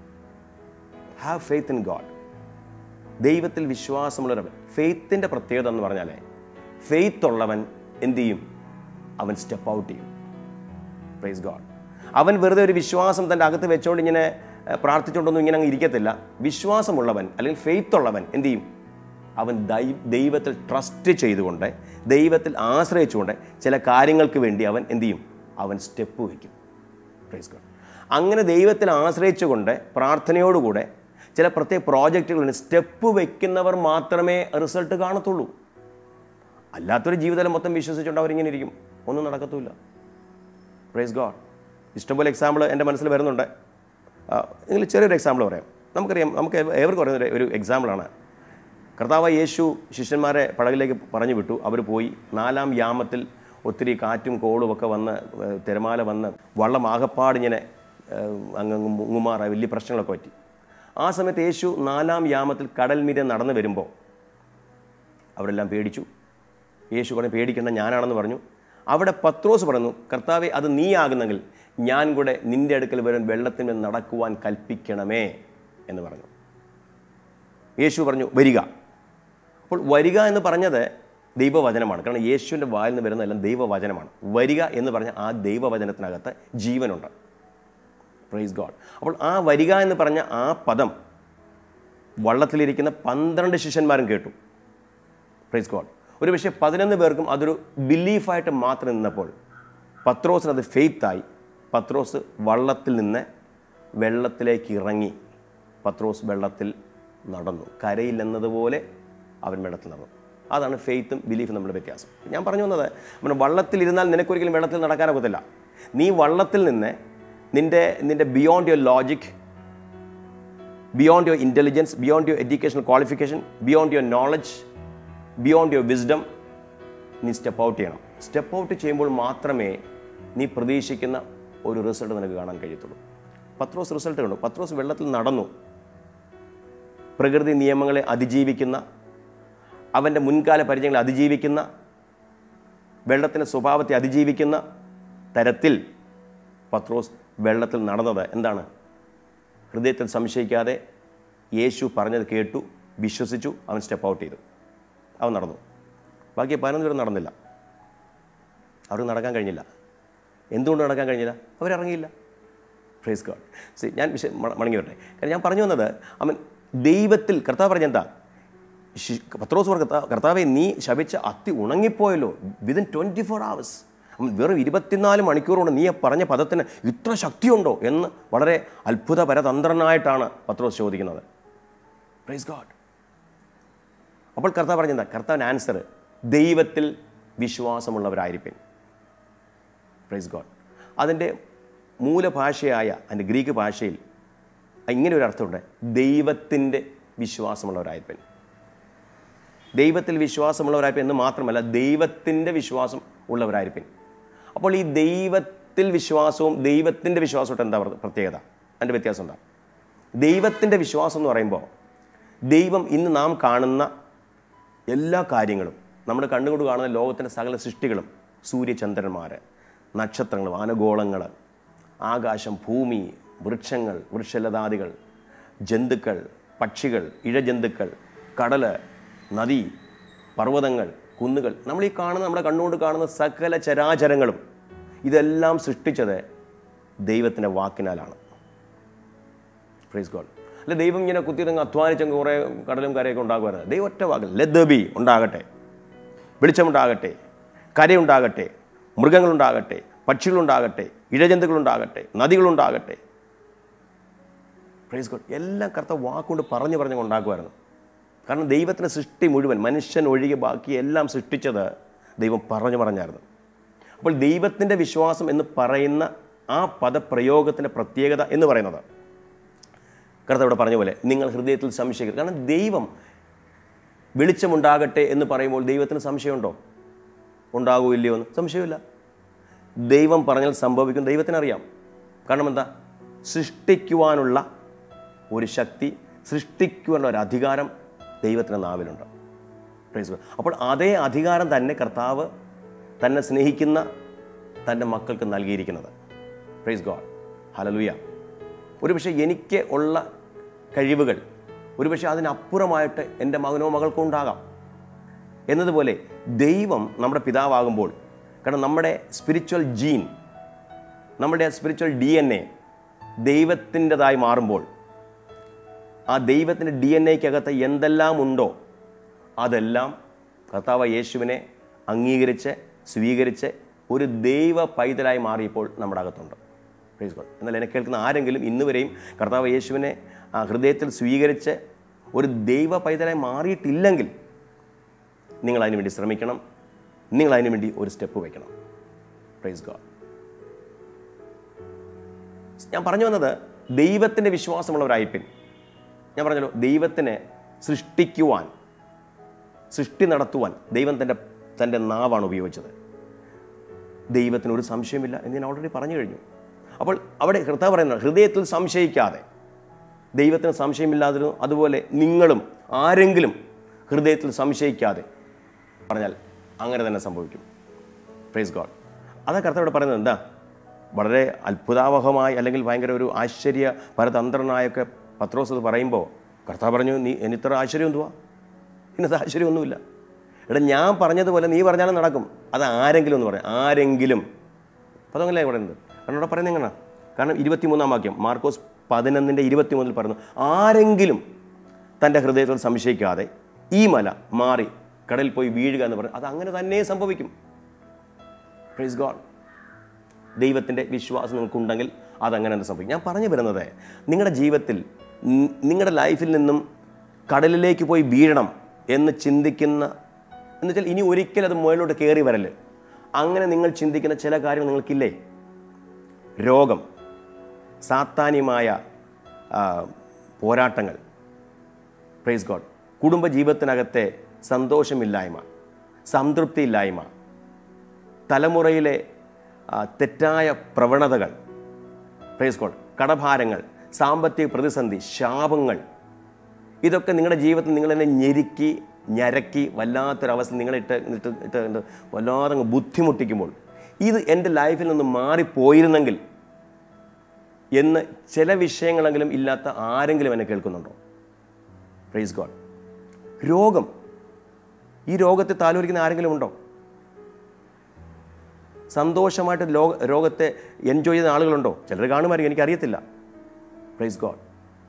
have faith in God ദൈവത്തിൽ വിശ്വാസമുള്ളവൻ ഫെയ്ത്തിൻ്റെ പ്രത്യേകത എന്ന് പറഞ്ഞാൽ ഫെയ്ത്ത് ഉള്ളവൻ എന്ത് ചെയ്യും അവൻ സ്റ്റെപ്പ് ഔട്ട് ചെയ്യും പ്രൈസ് ഗാഡ് അവൻ വെറുതെ ഒരു വിശ്വാസം തൻ്റെ അകത്ത് വെച്ചുകൊണ്ട് ഇങ്ങനെ ഏഹ്, പ്രാർത്ഥിച്ചുകൊണ്ടൊന്നും ഇങ്ങനെ അങ്ങ് ഇരിക്കത്തില്ല വിശ്വാസമുള്ളവൻ അല്ലെങ്കിൽ ഫെയ്ത്ത് ഉള്ളവൻ എന്ത് ചെയ്യും അവൻ ദൈ- ദൈവത്തിൽ ട്രസ്റ്റ് ചെയ്തുകൊണ്ട് ദൈവത്തിൽ ആശ്രയിച്ചുകൊണ്ട് ചില കാര്യങ്ങൾക്ക് വേണ്ടി അവൻ എന്ത് ചെയ്യും അവൻ സ്റ്റെപ്പ് വയ്ക്കും പ്രൈസ് ഗോഡ് അങ്ങനെ ദൈവത്തിൽ ആശ്രയിച്ചുകൊണ്ട് പ്രാർത്ഥനയോടുകൂടെ ചില പ്രത്യേക പ്രോജക്റ്റുകളിൽ സ്റ്റെപ്പ് വയ്ക്കുന്നവർ മാത്രമേ റിസൾട്ട് കാണത്തുള്ളൂ അല്ലാത്തൊരു ജീവിതം മൊത്തം വിശ്വസിച്ചുകൊണ്ട് അവരിങ്ങനെ ഇരിക്കും ഒന്നും നടക്കത്തുമില്ല പ്രൈസ് ഗോഡ് ഇഷ്ടംപോലെ എക്സാമ്പിൾ എൻ്റെ മനസ്സിൽ വരുന്നുണ്ട് നിങ്ങൾ ചെറിയൊരു എക്സാമ്പിൾ പറയാം നമുക്കറിയാം നമുക്ക് ഏവർക്കും പറയുന്ന ഒരു- ഒരു എക്സാമ്പിളാണ് കർത്താവ് യേശു ശിഷ്യന്മാരെ പടകിലേക്ക് പറഞ്ഞു വിട്ടു അവർ പോയി നാലാം യാമത്തിൽ ഒത്തിരി കാറ്റും കോളും ഒക്കെ വന്ന് ഏഹ്, തിരമാല വന്ന് വള്ളം ആകപ്പാട് ഇങ്ങനെ ഏഹ്, അങ്ങ് അങ്ങ് മുങ്ങുമാറായി വലിയ പ്രശ്നങ്ങളൊക്കെ പറ്റി ആ സമയത്ത് യേശു നാലാം യാമത്തിൽ കടൽ മീതെ നടന്നു വരുമ്പോൾ അവരെല്ലാം പേടിച്ചു യേശു പറഞ്ഞു പേടിക്കേണ്ട ഞാനാണെന്ന് പറഞ്ഞു അവിടെ പത്രോസ് പറഞ്ഞു കർത്താവെ അത് നീയാകുന്നെങ്കിൽ ഞാൻ കൂടെ നിന്റെ അടുക്കൽ വരും വെള്ളത്തിന്മേൽ നടക്കുവാൻ കൽപ്പിക്കണമേ എന്ന് പറഞ്ഞു യേശു പറഞ്ഞു വരിക അപ്പോൾ വരിക എന്ന് പറഞ്ഞത് ദൈവവചനമാണ് കാരണം യേശുവിൻ്റെ വായിൽ നിന്ന് വരുന്നതെല്ലാം ദൈവവചനമാണ് വരിക എന്ന് പറഞ്ഞ ആ ദൈവവചനത്തിനകത്ത് ജീവനുണ്ട് പ്രൈസ് ഗോഡ് അപ്പോൾ ആ വരിക എന്ന് പറഞ്ഞ ആ പദം വള്ളത്തിലിരിക്കുന്ന പന്ത്രണ്ട് ശിഷ്യന്മാരും കേട്ടു പ്രൈസ് ഗോഡ് ഒരു പക്ഷേ പതിനൊന്ന് പേർക്കും അതൊരു ബിലീഫായിട്ട് മാത്രം നിന്നപ്പോൾ പത്രോസിന് അത് ഫെയ്ത്തായി പത്രോസ് വള്ളത്തിൽ നിന്ന് വെള്ളത്തിലേക്ക് ഇറങ്ങി പത്രോസ് വെള്ളത്തിൽ നടന്നു കരയിൽ എന്നതുപോലെ അവൻ വെള്ളത്തിൽ നടന്നു അതാണ് ഫെയ്ത്തും ബിലീഫും തമ്മിലുള്ള വ്യത്യാസം ഞാൻ പറഞ്ഞു വന്നത് നമ്മൾ വള്ളത്തിലിരുന്നാൽ നിനക്കൊരിക്കലും വെള്ളത്തിൽ നടക്കാനൊക്കത്തില്ല നീ വള്ളത്തിൽ നിന്ന് നിൻ്റെ നിൻ്റെ beyond your logic beyond your intelligence beyond your educational qualification beyond your knowledge beyond your wisdom നീ സ്റ്റെപ്പ് ഔട്ട് ചെയ്യണം സ്റ്റെപ്പ് ഔട്ട് ചെയ്യുമ്പോൾ മാത്രമേ നീ പ്രതീക്ഷിക്കുന്ന ഒരു റിസൾട്ട് നിനക്ക് കാണാൻ കഴിയത്തുള്ളൂ പത്രോസ് റിസൾട്ട് കണ്ടു പത്രോസ് വെള്ളത്തിൽ നടന്നു പ്രകൃതി നിയമങ്ങളെ അതിജീവിക്കുന്ന അവൻ്റെ മുൻകാല പരിചയങ്ങളെ അതിജീവിക്കുന്ന വെള്ളത്തിൻ്റെ സ്വഭാവത്തെ അതിജീവിക്കുന്ന തരത്തിൽ പത്രോസ് വെള്ളത്തിൽ നടന്നത് എന്താണ് ഹൃദയത്തിൽ സംശയിക്കാതെ യേശു പറഞ്ഞത് കേട്ടു വിശ്വസിച്ചു അവൻ സ്റ്റെപ്പ് ഔട്ട് ചെയ്തു അവൻ നടന്നു ബാക്കി പതിനൊന്ന് പേരും നടന്നില്ല അവർക്ക് നടക്കാൻ കഴിഞ്ഞില്ല എന്തുകൊണ്ട് നടക്കാൻ കഴിഞ്ഞില്ല അവരിറങ്ങിയില്ല ഫ്രേസ് ഗോഡ് സി ഞാൻ വിഷയം മ- മടങ്ങി വരട്ടെ കാരണം ഞാൻ പറഞ്ഞു വന്നത് അവൻ ദൈവത്തിൽ കർത്താവ് പറഞ്ഞെന്താ ശി- പത്രോസ് പറഞ്ഞു കർത്താവ് കർത്താവെ നീ ശപിച്ച അത്തി ഉണങ്ങിപ്പോയല്ലോ വിതിൻ ട്വൻറ്റി ഫോർ അവേഴ്സ് അവൻ വെറും ഇരുപത്തിനാല് മണിക്കൂർ കൊണ്ട് നീ പറഞ്ഞ പദത്തിന് ഇത്ര ശക്തിയുണ്ടോ എന്ന് വളരെ അത്ഭുത പരതന്ത്രനായിട്ടാണ് പത്രോസ് ചോദിക്കുന്നത് പ്രൈസ് ഗോഡ് അപ്പോൾ കർത്താവ് പറഞ്ഞെന്താ കർത്താവിൻ്റെ ആൻസർ ദൈവത്തിൽ വിശ്വാസമുള്ളവരായിരിക്കും പ്രൈസ് ഗോഡ് അതിൻ്റെ മൂലഭാഷയായ അതിൻ്റെ ഗ്രീക്ക് ഭാഷയിൽ ഇങ്ങനെ ഒരു അർത്ഥമുണ്ട് ദൈവത്തിൻ്റെ വിശ്വാസമുള്ളവരായിരിക്കും ദൈവത്തിൽ വിശ്വാസമുള്ളവരായിരിക്കും എന്ന് മാത്രമല്ല ദൈവത്തിൻ്റെ വിശ്വാസം ഉള്ളവരായിരിക്കും അപ്പോൾ ഈ ദൈവത്തിൽ വിശ്വാസവും ദൈവത്തിൻ്റെ വിശ്വാസവും എന്താ പ്ര- പ്രത്യേകത അതിൻ്റെ വ്യത്യാസം എന്താ ദൈവത്തിൻ്റെ വിശ്വാസം എന്ന് പറയുമ്പോൾ ദൈവം ഇന്ന് നാം കാണുന്ന എല്ലാ കാര്യങ്ങളും നമ്മുടെ കണ്ണുകൊണ്ട് കാണുന്ന ലോകത്തിൻ്റെ സകല സൃഷ്ടികളും സൂര്യചന്ദ്രന്മാർ നക്ഷത്രങ്ങൾ വാനഗോളങ്ങൾ ആകാശം ഭൂമി വൃക്ഷങ്ങൾ വൃക്ഷലതാദികൾ ജന്തുക്കൾ പക്ഷികൾ ഇഴജന്തുക്കൾ കടല് നദി പർവ്വതങ്ങൾ കുന്നുകൾ നമ്മൾ ഈ കാണുന്ന നമ്മുടെ കണ്ണുകൊണ്ട് കാണുന്ന സകല ചരാചരങ്ങളും ഇതെല്ലാം സൃഷ്ടിച്ചത് ദൈവത്തിൻ്റെ വാക്കിനാലാണ് പ്രൈസ് ഗോഡ് അല്ല ദൈവം ഇങ്ങനെ കുത്തിയിരുന്ന് അധ്വാനിച്ചങ്ങ് കുറേ കടലും കരയൊക്കെ ഉണ്ടാകുമായിരുന്നു ദൈവം ഒറ്റ വാക്കിൽ ലദ്ബി ഉണ്ടാകട്ടെ വെളിച്ചമുണ്ടാകട്ടെ കരയുണ്ടാകട്ടെ മൃഗങ്ങളുണ്ടാകട്ടെ പക്ഷികളുണ്ടാകട്ടെ ഇഴജന്തുക്കളുണ്ടാകട്ടെ നദികളുണ്ടാകട്ടെ പ്രൈസ് ഗോഡ് എല്ലാം കറുത്ത വാക്കുകൊണ്ട് പറഞ്ഞു പറഞ്ഞു ഉണ്ടാക്കുമായിരുന്നു കാരണം ദൈവത്തിൻ്റെ സൃഷ്ടി മുഴുവൻ മനുഷ്യൻ ഒഴികെ ബാക്കി എല്ലാം സൃഷ്ടിച്ചത് ദൈവം പറഞ്ഞു പറഞ്ഞായിരുന്നു അപ്പോൾ ദൈവത്തിൻ്റെ വിശ്വാസം എന്ന് പറയുന്ന ആ പദപ്രയോഗത്തിൻ്റെ പ്രത്യേകത എന്ന് പറയുന്നത് കർത്താവ് ഇവിടെ പറഞ്ഞ പോലെ നിങ്ങൾ ഹൃദയത്തിൽ സംശയിക്കരുത് കാരണം ദൈവം വെളിച്ചമുണ്ടാകട്ടെ എന്ന് പറയുമ്പോൾ ദൈവത്തിന് സംശയമുണ്ടോ ഉണ്ടാകുമോ ഇല്ലയോ എന്ന് സംശയമില്ല ദൈവം പറഞ്ഞാൽ സംഭവിക്കും ദൈവത്തിനറിയാം കാരണം എന്താ സൃഷ്ടിക്കുവാനുള്ള ഒരു ശക്തി സൃഷ്ടിക്കുവാനുള്ള ഒരു അധികാരം ദൈവത്തിൻ്റെ നാവിലുണ്ട് Praise God. അപ്പോൾ അതേ അധികാരം തന്നെ കർത്താവ് തന്നെ സ്നേഹിക്കുന്ന തൻ്റെ മക്കൾക്ക് നൽകിയിരിക്കുന്നത് പ്രൈസ് ഗോഡ് ഹലലുയ ഒരുപക്ഷെ എനിക്ക് ഉള്ള കഴിവുകൾ ഒരുപക്ഷെ അതിനപ്പുറമായിട്ട് എൻ്റെ മകനോ മകൾക്കോ ഉണ്ടാകാം എന്നതുപോലെ ദൈവം നമ്മുടെ പിതാവാകുമ്പോൾ കാരണം നമ്മുടെ സ്പിരിച്വൽ ജീൻ നമ്മുടെ സ്പിരിച്വൽ ഡി എൻ എ ദൈവത്തിൻ്റെതായി മാറുമ്പോൾ ആ ദൈവത്തിൻ്റെ ഡി എൻ എക്കകത്ത് എന്തെല്ലാം ഉണ്ടോ അതെല്ലാം കർത്താവ് യേശുവിനെ അംഗീകരിച്ച് സ്വീകരിച്ച് ഒരു ദൈവ പൈതലായി മാറിയപ്പോൾ നമ്മുടെ അകത്തുണ്ട് പ്രൈസ് ഗോഡ് എന്നാൽ എന്നെ കേൾക്കുന്ന ആരെങ്കിലും ഇന്നുവരെയും കർത്താവ് യേശുവിനെ ആ ഹൃദയത്തിൽ സ്വീകരിച്ച് ഒരു ദൈവ പൈതലായി മാറിയിട്ടില്ലെങ്കിൽ നിങ്ങൾ അതിനു വേണ്ടി ശ്രമിക്കണം നിങ്ങൾ അതിനു വേണ്ടി ഒരു സ്റ്റെപ്പ് വയ്ക്കണം പ്രൈസ് ഗോഡ് ഞാൻ പറഞ്ഞു വന്നത് ദൈവത്തിൻ്റെ വിശ്വാസമുള്ളവരായിപ്പിൻ ഞാൻ പറഞ്ഞല്ലോ ദൈവത്തിനെ സൃഷ്ടിക്കുവാൻ സൃഷ്ടി നടത്തുവാൻ ദൈവം തൻ്റെ തൻ്റെ നാവാണ് ഉപയോഗിച്ചത് ദൈവത്തിന് ഒരു സംശയമില്ല എന്ന് ഞാൻ ഓൾറെഡി പറഞ്ഞു കഴിഞ്ഞു അപ്പോൾ അവിടെ കർത്താവ് പറയുന്നത് ഹൃദയത്തിൽ സംശയിക്കാതെ ദൈവത്തിന് സംശയമില്ലാതിരുന്നു അതുപോലെ നിങ്ങളും ആരെങ്കിലും ഹൃദയത്തിൽ സംശയിക്കാതെ പറഞ്ഞാൽ അങ്ങനെ തന്നെ സംഭവിക്കും പ്രൈസ് ഗോഡ് അതാ കർത്താവ് ഇവിടെ പറയുന്നത് എന്താ വളരെ അത്ഭുതാവഹമായി അല്ലെങ്കിൽ ഭയങ്കര ഒരു ആശ്ചര്യ പരതന്ത്രനായൊക്കെ പത്രോസ് ഇത് പറയുമ്പോൾ കർത്താവ് പറഞ്ഞു നീ എനിത്ര ആശ്ചര്യം എന്തുവാ ഇന്നത്തെ ആശ്ചര്യമൊന്നുമില്ല എടാ ഞാൻ പറഞ്ഞതുപോലെ നീ പറഞ്ഞാലും നടക്കും അത് ആരെങ്കിലും എന്ന് പറയാം ആരെങ്കിലും അപ്പോൾ അതങ്ങനെ പറയുന്നത് കാരണം ഇവിടെ പറയുന്നത് എങ്ങനെ കാരണം ഇരുപത്തിമൂന്നാം വാക്യം മാർക്കോസ് പതിനൊന്നിൻ്റെ ഇരുപത്തിമൂന്നിൽ പറയുന്നു ആരെങ്കിലും തൻ്റെ ഹൃദയത്തിൽ സംശയിക്കാതെ ഈ മല മാറി കടലിൽ പോയി വീഴുക എന്ന് പറഞ്ഞു അത് അങ്ങനെ തന്നെ സംഭവിക്കും പ്രൈസ് ഗോഡ് ദൈവത്തിൻ്റെ വിശ്വാസം നിങ്ങൾക്കുണ്ടെങ്കിൽ അതങ്ങനെ തന്നെ സംഭവിക്കും ഞാൻ പറഞ്ഞു വരുന്നത് നിങ്ങളുടെ ജീവിതത്തിൽ നി- നിങ്ങളുടെ ലൈഫിൽ നിന്നും കടലിലേക്ക് പോയി വീഴണം എന്ന് ചിന്തിക്കുന്ന എന്ന് വെച്ചാൽ ഇനി ഒരിക്കലും അത് മുകളിലോട്ട് കയറി വരല് അങ്ങനെ നിങ്ങൾ ചിന്തിക്കുന്ന ചില കാര്യങ്ങൾ നിങ്ങൾക്കില്ലേ രോഗം സാത്താന്യമായ ആ, പോരാട്ടങ്ങൾ പ്രൈസ് ഗോഡ് കുടുംബജീവിതത്തിനകത്തെ സന്തോഷമില്ലായ്മ സംതൃപ്തിയില്ലായ്മ തലമുറയിലെ ആ, തെറ്റായ പ്രവണതകൾ പ്രൈസ് ഗോഡ് കടഭാരങ്ങൾ സാമ്പത്തിക പ്രതിസന്ധി ശാപങ്ങൾ ഇതൊക്കെ നിങ്ങളുടെ ജീവിതത്തിൽ നിങ്ങൾ തന്നെ ഞെരുക്കി ഞരക്കി വല്ലാത്തൊരവസ്ഥ നിങ്ങളിട്ട് ഇട്ട് ഇട്ട് ഇട്ട് വല്ലാതെ അങ്ങ് ബുദ്ധിമുട്ടിക്കുമ്പോൾ ഇത് എൻ്റെ ലൈഫിൽ നിന്ന് മാറിപ്പോയിരുന്നെങ്കിൽ എന്ന് ചില വിഷയങ്ങളെങ്കിലും ഇല്ലാത്ത ആരെങ്കിലും എന്നെ കേൾക്കുന്നുണ്ടോ പ്രൈസ് ഗോഡ് രോഗം ഈ രോഗത്തെ താലോലിക്കുന്ന ആരെങ്കിലും ഉണ്ടോ സന്തോഷമായിട്ട് ലോക രോഗത്തെ എൻജോയ് ചെയ്യുന്ന ആളുകളുണ്ടോ ചിലർ കാണുമായിരിക്കും എനിക്കറിയത്തില്ല പ്രൈസ് ഗോഡ്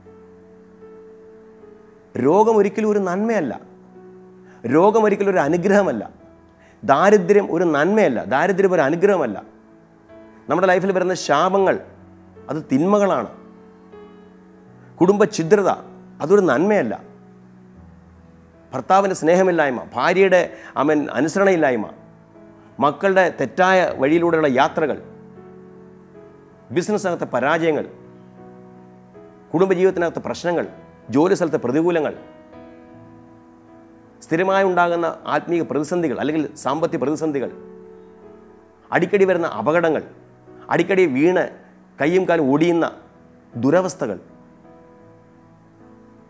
രോഗം ഒരിക്കലും ഒരു നന്മയല്ല രോഗം ഒരിക്കലും ഒരു അനുഗ്രഹമല്ല ദാരിദ്ര്യം ഒരു നന്മയല്ല ദാരിദ്ര്യം ഒരു അനുഗ്രഹമല്ല നമ്മുടെ ലൈഫിൽ വരുന്ന ശാപങ്ങൾ അത് തിന്മകളാണ് കുടുംബ ഛിദ്രത അതൊരു നന്മയല്ല ഭർത്താവിൻ്റെ സ്നേഹമില്ലായ്മ ഭാര്യയുടെ അവൻ അനുസരണയില്ലായ്മ മക്കളുടെ തെറ്റായ വഴിയിലൂടെയുള്ള യാത്രകൾ ബിസിനസ്സിനകത്തെ പരാജയങ്ങൾ കുടുംബജീവിതത്തിനകത്തെ പ്രശ്നങ്ങൾ ജോലി സ്ഥലത്തെ പ്രതികൂലങ്ങൾ സ്ഥിരമായി ഉണ്ടാകുന്ന ആത്മീയ പ്രതിസന്ധികൾ അല്ലെങ്കിൽ സാമ്പത്തിക പ്രതിസന്ധികൾ അടിക്കടി വരുന്ന അപകടങ്ങൾ അടിക്കടി വീണ് കയ്യും കാലും ഒടിയുന്ന ദുരവസ്ഥകൾ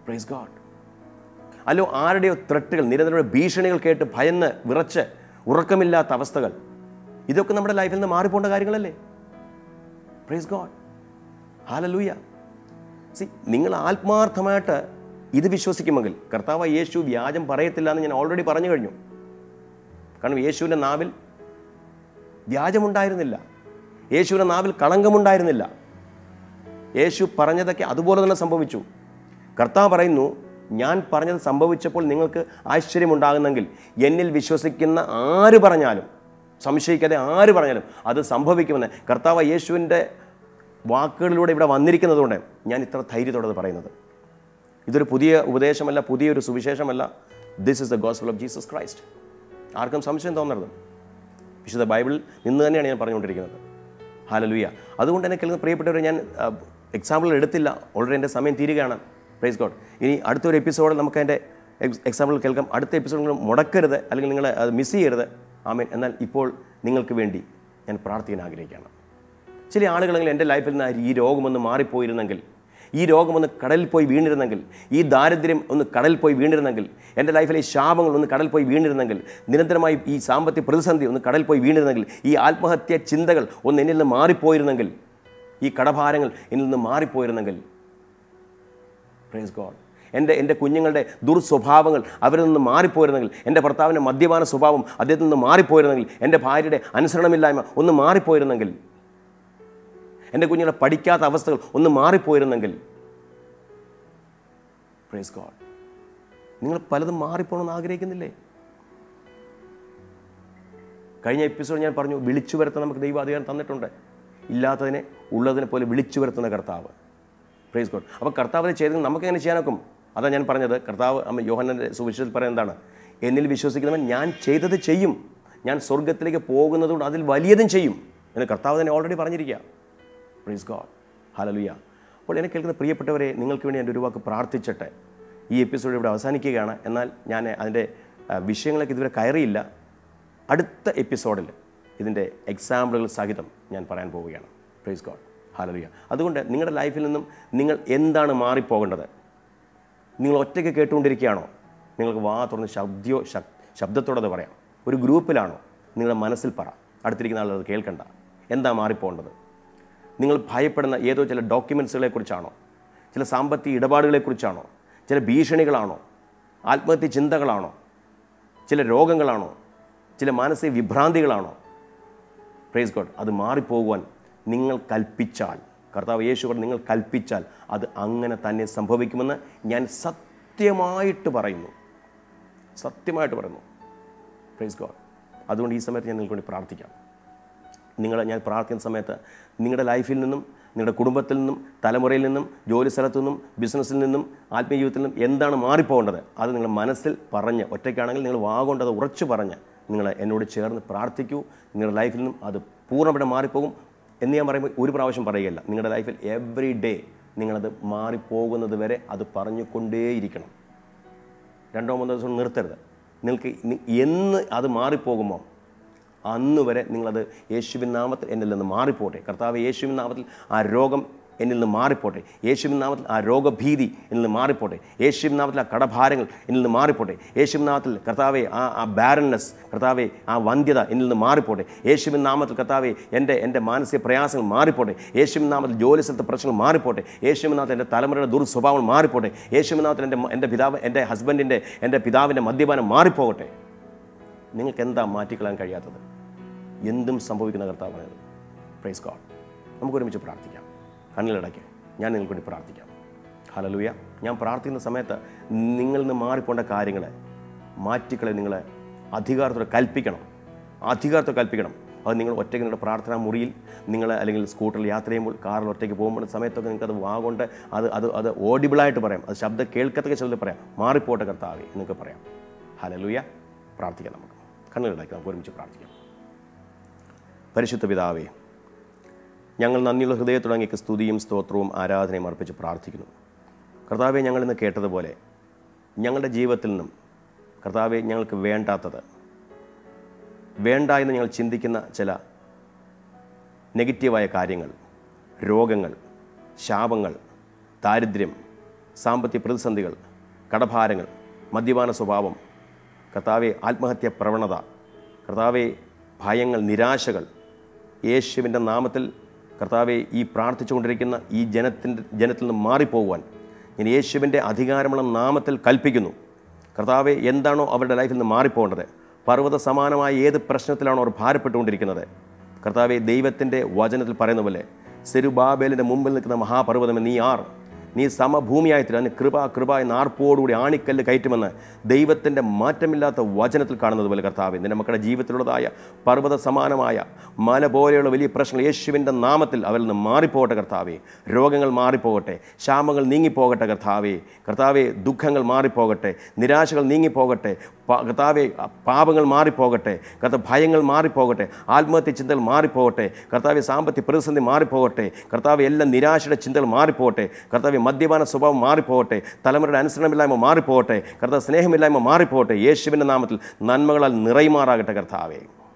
പ്രൈസ് ഗോഡ് അല്ലോ ആരുടെയോ ത്രട്ടുകൾ നിരന്തര ഭീഷണികൾ കേട്ട് ഭയന്ന് വിറച്ച് ഉറക്കമില്ലാത്ത അവസ്ഥകൾ ഇതൊക്കെ നമ്മുടെ ലൈഫിൽ നിന്ന് മാറിപ്പോണ്ട കാര്യങ്ങളല്ലേ പ്രൈസ് ഗോഡ് ഹാലലൂയ സി നിങ്ങൾ ആത്മാർത്ഥമായിട്ട് ഇത് വിശ്വസിക്കുമെങ്കിൽ കർത്താവ് യേശു വ്യാജം പറയത്തില്ല എന്ന് ഞാൻ ഓൾറെഡി പറഞ്ഞു കഴിഞ്ഞു കാരണം യേശുവിൻ്റെ നാവിൽ വ്യാജമുണ്ടായിരുന്നില്ല യേശുവിൻ്റെ നാവിൽ കളങ്കമുണ്ടായിരുന്നില്ല യേശു പറഞ്ഞതൊക്കെ അതുപോലെ തന്നെ സംഭവിച്ചു കർത്താവ് പറയുന്നു ഞാൻ പറഞ്ഞത് സംഭവിച്ചപ്പോൾ നിങ്ങൾക്ക് ആശ്ചര്യമുണ്ടാകുന്നെങ്കിൽ എന്നിൽ വിശ്വസിക്കുന്ന ആര് പറഞ്ഞാലും സംശയിക്കാതെ ആര് പറഞ്ഞാലും അത് സംഭവിക്കുമെന്ന് കർത്താവ് യേശുവിൻ്റെ വാക്കുകളിലൂടെ ഇവിടെ വന്നിരിക്കുന്നതുകൊണ്ട് ഞാൻ ഇത്ര ധൈര്യത്തോടെ അത് പറയുന്നത് ഇതൊരു പുതിയ ഉപദേശമല്ല പുതിയൊരു സുവിശേഷമല്ല this is the gospel of Jesus Christ ആർക്കും സംശയം തോന്നരുത് വിശുദ്ധ ബൈബിളിൽ നിന്ന് തന്നെയാണ് ഞാൻ പറഞ്ഞുകൊണ്ടിരിക്കുന്നത് ഹാലലുയ അതുകൊണ്ട് തന്നെ കേൾക്കുന്ന പ്രിയപ്പെട്ടവരെ ഞാൻ എക്സാമ്പിൾ എടുത്തില്ല ഓൾറെഡി എൻ്റെ സമയം തീരുകയാണ് പ്രൈസ് ഗോഡ് ഇനി അടുത്തൊരു എപ്പിസോഡിൽ നമുക്ക് അതിൻ്റെ എക്സാമ്പിൾ കേൾക്കാം അടുത്ത എപ്പിസോഡ് നിങ്ങൾ മുടക്കരുത് അല്ലെങ്കിൽ നിങ്ങൾ അത് മിസ് ചെയ്യരുത് ആമേൻ എന്നാൽ ഇപ്പോൾ നിങ്ങൾക്ക് വേണ്ടി ഞാൻ പ്രാർത്ഥിക്കാൻ ആഗ്രഹിക്കുകയാണ് ചില ആളുകളെങ്കിലും എൻ്റെ ലൈഫിൽ നിന്ന് ഈ രോഗമൊന്ന് മാറിപ്പോയിരുന്നെങ്കിൽ ഈ രോഗമൊന്ന് കടലിൽ പോയി വീണിരുന്നെങ്കിൽ ഈ ദാരിദ്ര്യം ഒന്ന് കടലിൽ പോയി വീണിരുന്നെങ്കിൽ എൻ്റെ ലൈഫിലെ ഈ ശാപങ്ങൾ ഒന്ന് കടലിൽ പോയി വീണിരുന്നെങ്കിൽ നിരന്തരമായി ഈ സാമ്പത്തിക പ്രതിസന്ധി ഒന്ന് കടലിൽ പോയി വീണിരുന്നെങ്കിൽ ഈ ആത്മഹത്യ ചിന്തകൾ ഒന്ന് എന്നിൽ നിന്ന് മാറിപ്പോയിരുന്നെങ്കിൽ ഈ കടഭാരങ്ങൾ എന്നിൽ നിന്ന് മാറിപ്പോയിരുന്നെങ്കിൽ പ്രൈസ് ഗോഡ് എൻ്റെ എൻ്റെ കുഞ്ഞുങ്ങളുടെ ദുർസ്വഭാവങ്ങൾ അവരിൽ നിന്ന് മാറിപ്പോയിരുന്നെങ്കിൽ എൻ്റെ ഭർത്താവിൻ്റെ മദ്യപാന സ്വഭാവം അദ്ദേഹത്തിൽ നിന്ന് മാറിപ്പോയിരുന്നെങ്കിൽ എൻ്റെ ഭാര്യയുടെ അനുസരണമില്ലായ്മ ഒന്ന് മാറിപ്പോയിരുന്നെങ്കിൽ എൻ്റെ കുഞ്ഞുങ്ങളെ പഠിക്കാത്ത അവസ്ഥകൾ ഒന്ന് മാറിപ്പോയിരുന്നെങ്കിൽ പ്രൈസ് ഗോഡ് നിങ്ങൾ പലതും മാറിപ്പോകണമെന്ന് ആഗ്രഹിക്കുന്നില്ലേ കഴിഞ്ഞ എപ്പിസോഡ് ഞാൻ പറഞ്ഞു വിളിച്ചു വരുത്താൻ നമുക്ക് ദൈവം അധികാരം തന്നിട്ടുണ്ട് ഇല്ലാത്തതിനെ ഉള്ളതിനെ പോലെ വിളിച്ചു വരുത്തുന്ന കർത്താവ് പ്രൈസ് ഗോഡ് അപ്പോൾ കർത്താവിനെ ചെയ്തെങ്കിൽ നമുക്ക് എങ്ങനെ ചെയ്യാനൊക്കും അതാണ് ഞാൻ പറഞ്ഞത് കർത്താവ് അമ്മ യോഹനൻ്റെ സുവിശേഷത്തിൽ പറയുന്നത് എന്താണ് എന്നിൽ വിശ്വസിക്കുന്നവൻ ഞാൻ ചെയ്തത് ചെയ്യും ഞാൻ സ്വർഗത്തിലേക്ക് പോകുന്നതുകൊണ്ട് അതിൽ വലിയതും ചെയ്യും എന്ന് കർത്താവ് തന്നെ ഓൾറെഡി പറഞ്ഞിരിക്കുക പ്രൈസ് ഗോഡ് ഹലലുയ അപ്പോൾ എന്നെ കേൾക്കുന്ന പ്രിയപ്പെട്ടവരെ നിങ്ങൾക്ക് വേണ്ടി എൻ്റെ ഒരു വാക്ക് പ്രാർത്ഥിച്ചിട്ട് ഈ എപ്പിസോഡ് ഇവിടെ അവസാനിക്കുകയാണ് എന്നാൽ ഞാൻ അതിൻ്റെ ആ, വിഷയങ്ങളൊക്കെ ഇതുവരെ കയറിയില്ല അടുത്ത എപ്പിസോഡിൽ ഇതിൻ്റെ എക്സാമ്പിളുകൾ സഹിതം ഞാൻ പറയാൻ പോവുകയാണ് പ്രൈസ് ഗോഡ് ഹലലുയ അതുകൊണ്ട് നിങ്ങളുടെ ലൈഫിൽ നിന്നും നിങ്ങൾ എന്താണ് മാറിപ്പോകേണ്ടത് നിങ്ങൾ ഒറ്റയ്ക്ക് കേട്ടുകൊണ്ടിരിക്കുകയാണോ നിങ്ങൾക്ക് വാ തുറന്ന് ശബ്ദയോ ശബ് ശബ്ദത്തോടെ അത് പറയാം ഒരു ഗ്രൂപ്പിലാണോ നിങ്ങളുടെ മനസ്സിൽ പറ അടുത്തിരിക്കുന്ന ആളുകൾ അത് കേൾക്കണ്ട എന്താ മാറിപ്പോകേണ്ടത് നിങ്ങൾ ഭയപ്പെടുന്ന ഏതോ ചില ഡോക്യുമെൻസുകളെ കുറിച്ചാണോ ചില സാമ്പത്തിക ഇടപാടുകളെക്കുറിച്ചാണോ ചില ഭീഷണികളാണോ ആത്മഹത്യ ചിന്തകളാണോ ചില രോഗങ്ങളാണോ ചില മാനസിക വിഭ്രാന്തികളാണോ പ്രേസ് ഗോഡ് അത് മാറിപ്പോകുവാൻ നിങ്ങൾ കൽപ്പിച്ചാൽ കർത്താവ് യേശു പറഞ്ഞു നിങ്ങൾ കൽപ്പിച്ചാൽ അത് അങ്ങനെ തന്നെ സംഭവിക്കുമെന്ന് ഞാൻ സത്യമായിട്ട് പറയുന്നു സത്യമായിട്ട് പറയുന്നു പ്രൈസ് ഗോഡ് അതുകൊണ്ട് ഈ സമയത്ത് ഞാൻ നിങ്ങൾക്ക് വേണ്ടി പ്രാർത്ഥിക്കാം നിങ്ങൾ ഞാൻ പ്രാർത്ഥിക്കുന്ന സമയത്ത് നിങ്ങളുടെ ലൈഫിൽ നിന്നും നിങ്ങളുടെ കുടുംബത്തിൽ നിന്നും തലമുറയിൽ നിന്നും ജോലി സ്ഥലത്തു നിന്നും ബിസിനസ്സിൽ നിന്നും ആത്മീയ ജീവിതത്തിൽ നിന്നും എന്താണ് മാറിപ്പോകേണ്ടത് അത് നിങ്ങൾ മനസ്സിൽ പറഞ്ഞ് ഒറ്റയ്ക്കാണെങ്കിൽ നിങ്ങൾ വാഗോണ്ട് അത് ഉറച്ചു പറഞ്ഞ് നിങ്ങൾ എന്നോട് ചേർന്ന് പ്രാർത്ഥിക്കൂ നിങ്ങളുടെ ലൈഫിൽ നിന്നും അത് പൂർണ്ണമായിട്ട് മാറിപ്പോകും എന്ന് ഞാൻ പറയുമ്പോൾ ഒരു പ്രാവശ്യം പറയുകയല്ല നിങ്ങളുടെ ലൈഫിൽ എവറി ഡേ നിങ്ങളത് മാറിപ്പോകുന്നത് വരെ അത് പറഞ്ഞുകൊണ്ടേയിരിക്കണം രണ്ടോ മൂന്നോ ദിവസം നിർത്തരുത് നിങ്ങൾക്ക് നി- എന്ന് അത് മാറിപ്പോകുമോ അന്ന് വരെ നിങ്ങളത് യേശുവിൻ നാമത്തിൽ എന്നിൽ നിന്ന് മാറിപ്പോട്ടെ കർത്താവ് യേശുവിൻ നാമത്തിൽ ആ രോഗം എന്നിൽ നിന്ന് മാറിപ്പോട്ടെ യേശുവിൻ നാമത്തിൽ ആ രോഗഭീതി എന്നിൽ നിന്ന് മാറിപ്പോട്ടെ യേശുവിൻ നാമത്തിൽ ആ കടഭാരങ്ങൾ എന്നിൽ നിന്ന് മാറിപ്പോട്ടെ യേശുവിൻ നാമത്തിൽ കർത്താവെ ആ ആ ബാരൻനെസ് കർത്താവെ ആ വന്ധ്യത എന്നിൽ നിന്ന് മാറിപ്പോട്ടെ യേശുവിൻ നാമത്തിൽ കർത്താവെ എൻ്റെ എൻ്റെ മാനസിക പ്രയാസങ്ങൾ മാറിപ്പോട്ടെ യേശുവിൻ നാമത്തിൽ ജോലി സ്ഥലത്തെ പ്രശ്നങ്ങൾ മാറിപ്പോട്ടെ യേശുവിൻ നാമത്തിൽ എൻ്റെ തലമുറയുടെ ദുർസ്വഭാവങ്ങൾ മാറിപ്പോട്ടെ യേശുവിൻ നാമത്തിൽ എൻ്റെ എൻ്റെ പിതാവ് എൻ്റെ ഹസ്ബൻഡിൻ്റെ എൻ്റെ പിതാവിൻ്റെ മദ്യപാനം മാറിപ്പോകട്ടെ നിങ്ങൾക്ക് എന്താ മാറ്റിക്കളയാൻ കഴിയാത്തത് എന്തും സംഭവിക്കുന്ന കർത്താവാണ് പ്രൈസ് ഗോഡ് നമുക്ക് ഒരുമിച്ച് പ്രാർത്ഥിക്കാം കണ്ണിലടയ്ക്ക് ഞാൻ നിങ്ങൾക്ക് വേണ്ടി പ്രാർത്ഥിക്കാം ഹലലൂയ ഞാൻ പ്രാർത്ഥിക്കുന്ന സമയത്ത് നിങ്ങളിൽ നിന്ന് മാറിപ്പോണ്ട കാര്യങ്ങളെ മാറ്റിക്കളെ നിങ്ങളെ അധികാരത്തോടെ കൽപ്പിക്കണം അധികാരത്തോടെ കൽപ്പിക്കണം അത് നിങ്ങൾ ഒറ്റയ്ക്ക് നിങ്ങളുടെ പ്രാർത്ഥനാ മുറിയിൽ നിങ്ങൾ അല്ലെങ്കിൽ സ്കൂട്ടറിൽ യാത്ര ചെയ്യുമ്പോൾ കാറിൽ ഒറ്റയ്ക്ക് പോകുമ്പോൾ സമയത്തൊക്കെ നിങ്ങൾക്ക് അത് വാഗൊണ്ട് അത് അത് അത് ഓഡിബിളായിട്ട് പറയാം അത് ശബ്ദം കേൾക്കത്തക്ക ശബ്ദത്തിൽ പറയാം മാറിപ്പോട്ടെ കർത്താവേ എന്നൊക്കെ പറയാം ഹലലൂയ പ്രാർത്ഥിക്കാം നമുക്ക് കണ്ണുകളടയ്ക്ക് നമുക്ക് ഒരുമിച്ച് പ്രാർത്ഥിക്കാം പരിശുദ്ധ പിതാവേ ഞങ്ങൾ നന്ദിയുള്ള ഹൃദയത്തോടെ അങ്ങേക്ക് സ്തുതിയും സ്തോത്രവും ആരാധനയും അർപ്പിച്ച് പ്രാർത്ഥിക്കുന്നു കർത്താവെ ഞങ്ങൾ ഇന്ന് കേട്ടതുപോലെ ഞങ്ങളുടെ ജീവിതത്തിൽ നിന്നും കർത്താവെ ഞങ്ങൾക്ക് വേണ്ടാത്തത് വേണ്ട എന്ന് ഞങ്ങൾ ചിന്തിക്കുന്ന ചില നെഗറ്റീവായ കാര്യങ്ങൾ രോഗങ്ങൾ ശാപങ്ങൾ ദാരിദ്ര്യം സാമ്പത്തിക പ്രതിസന്ധികൾ കടഭാരങ്ങൾ മദ്യപാന സ്വഭാവം കർത്താവെ ആത്മഹത്യ പ്രവണത കർത്താവെ ഭയങ്ങൾ നിരാശകൾ യേശുവിൻ്റെ നാമത്തിൽ കർത്താവെ ഈ പ്രാർത്ഥിച്ചുകൊണ്ടിരിക്കുന്ന ഈ ജനത്തിൻ്റെ ജനത്തിൽ നിന്ന് മാറിപ്പോകുവാൻ ഞാൻ യേശുവിൻ്റെ അധികാരമുള്ള നാമത്തിൽ കൽപ്പിക്കുന്നു കർത്താവെ എന്താണോ അവരുടെ ലൈഫിൽ നിന്ന് മാറിപ്പോകേണ്ടത് പർവ്വത സമാനമായ ഏത് പ്രശ്നത്തിലാണോ അവർ ഭാരപ്പെട്ടുകൊണ്ടിരിക്കുന്നത് കർത്താവെ ദൈവത്തിൻ്റെ വചനത്തിൽ പറയുന്ന പോലെ സെരുബാബേലിൻ്റെ മുമ്പിൽ നിൽക്കുന്ന മഹാപർവ്വതം നീ ആർ നീ സമഭൂമിയായി തീരും അതിന് കൃപ കൃപ എന്ന ആർപ്പോടുകൂടി ആണിക്കല്ല് കയറ്റുമെന്ന് ദൈവത്തിൻ്റെ മാറ്റമില്ലാത്ത വചനത്തിൽ കാണുന്നത് പോലെ കർത്താവ് നിന്റെ മക്കളുടെ ജീവിതത്തിലുള്ളതായ പർവ്വത സമാനമായ മല പോലെയുള്ള വലിയ പ്രശ്നങ്ങൾ യേശുവിൻ്റെ നാമത്തിൽ അവരിൽ നിന്ന് മാറിപ്പോകട്ടെ കർത്താവേ രോഗങ്ങൾ മാറിപ്പോകട്ടെ ക്ഷാമങ്ങൾ നീങ്ങിപ്പോകട്ടെ കർത്താവേ കർത്താവെ ദുഃഖങ്ങൾ മാറിപ്പോകട്ടെ നിരാശകൾ നീങ്ങിപ്പോകട്ടെ പ- കർത്താവെ പാപങ്ങൾ മാറിപ്പോകട്ടെ കർത്ത ഭയങ്ങൾ മാറിപ്പോകട്ടെ ആത്മഹത്യ ചിന്തകൾ മാറിപ്പോകട്ടെ കർത്താവെ സാമ്പത്തിക പ്രതിസന്ധി മാറിപ്പോകട്ടെ കർത്താവ് എല്ലാ നിരാശയുടെ ചിന്തകൾ മാറിപ്പോകട്ടെ കർത്താവ് മദ്യപാന സ്വഭാവം മാറിപ്പോകട്ടെ തലമുറയുടെ അനുസരണമില്ലായ്മ മാറിപ്പോകട്ടെ കർത്താവ് സ്നേഹമില്ലായ്മ മാറിപ്പോകട്ടെ യേശുവിൻ്റെ നാമത്തിൽ നന്മകളാൽ നിറയുമാറാകട്ടെ കർത്താവേ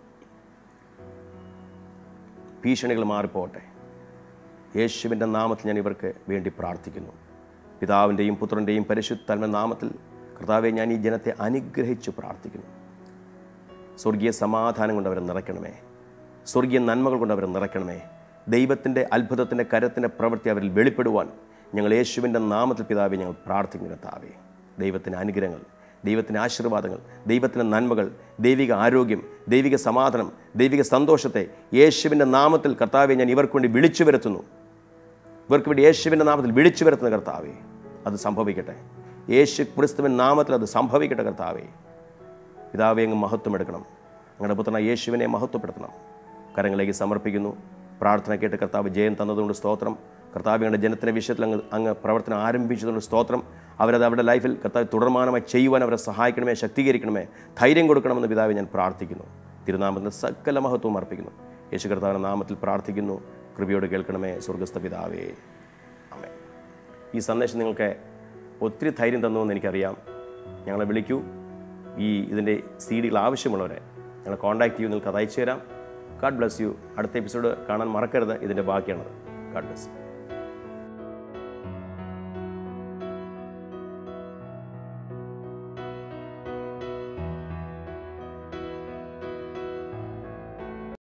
ഭീഷണികൾ മാറിപ്പോകട്ടെ യേശുവിൻ്റെ നാമത്തിൽ ഞാൻ ഇവർക്ക് വേണ്ടി പ്രാർത്ഥിക്കുന്നു പിതാവിൻ്റെയും പുത്രൻ്റെയും പരിശുദ്ധ നാമത്തിൽ കർത്താവെ ഞാൻ ഈ ജനത്തെ അനുഗ്രഹിച്ചു പ്രാർത്ഥിക്കുന്നു സ്വർഗീയ സമാധാനം കൊണ്ട് അവരെ നിറയ്ക്കണമേ സ്വർഗീയ നന്മകൾ കൊണ്ട് അവരെ നിറയ്ക്കണമേ ദൈവത്തിൻ്റെ അത്ഭുതത്തിൻ്റെ കരത്തിൻ്റെ പ്രവൃത്തി അവരിൽ വെളിപ്പെടുവാൻ ഞങ്ങൾ യേശുവിൻ്റെ നാമത്തിൽ പിതാവെ ഞങ്ങൾ പ്രാർത്ഥിക്കുന്നു കർത്താവേ ദൈവത്തിൻ്റെ അനുഗ്രഹങ്ങൾ ദൈവത്തിൻ്റെ ആശീർവാദങ്ങൾ ദൈവത്തിൻ്റെ നന്മകൾ ദൈവിക ആരോഗ്യം ദൈവിക സമാധാനം ദൈവിക സന്തോഷത്തെ യേശുവിൻ്റെ നാമത്തിൽ കർത്താവെ ഞാൻ ഇവർക്ക് വേണ്ടി വിളിച്ചു വരുത്തുന്നു ഇവർക്ക് വേണ്ടി യേശുവിൻ്റെ നാമത്തിൽ വിളിച്ചു വരുത്തുന്ന കർത്താവേ അത് സംഭവിക്കട്ടെ യേശു ക്രിസ്തുവിൻ നാമത്തിൽ അത് സംഭവിക്കട്ടെ കർത്താവേ പിതാവെ അങ്ങ് മഹത്വം എടുക്കണം അങ്ങയുടെ പുത്രന യേശുവിനെ മഹത്വപ്പെടുത്തണം കരങ്ങളിലേക്ക് സമർപ്പിക്കുന്നു പ്രാർത്ഥന കേട്ട് കർത്താവ് ജയം തന്നതുകൊണ്ട് സ്തോത്രം കർത്താവ് ഞങ്ങളുടെ ജനത്തിൻ്റെ വിഷയത്തിൽ അങ്ങ് അങ്ങ് പ്രവർത്തനം ആരംഭിച്ചതുകൊണ്ട് സ്തോത്രം അവരത് അവരുടെ ലൈഫിൽ കർത്താവ് തുടർമാനമായി ചെയ്യുവാൻ അവരെ സഹായിക്കണമേ ശക്തീകരിക്കണമേ ധൈര്യം കൊടുക്കണമെന്ന് പിതാവെ ഞാൻ പ്രാർത്ഥിക്കുന്നു തിരുനാമത്തിന് സകല മഹത്വം അർപ്പിക്കുന്നു യേശു കർത്താവിൻ്റെ നാമത്തിൽ പ്രാർത്ഥിക്കുന്നു കൃപയോട് കേൾക്കണമേ സ്വർഗസ്ഥ പിതാവേ അമേ ഈ സന്ദേശം നിങ്ങൾക്ക് ഒത്തിരി ധൈര്യം തന്നുവെന്ന് എനിക്കറിയാം ഞങ്ങളെ വിളിക്കൂ ഈ ഇതിൻ്റെ സി ഡികൾ ആവശ്യമുള്ളവരെ ഞങ്ങളെ കോൺടാക്ട് ചെയ്യൂ നിങ്ങൾക്ക് അത് അയച്ചു തരാം ഗാഡ് ബ്ലസ് യു അടുത്ത എപ്പിസോഡ് കാണാൻ മറക്കരുത് ഇതിൻ്റെ ബാക്കിയാണത് ഗാഡ് ബ്ലസ് യു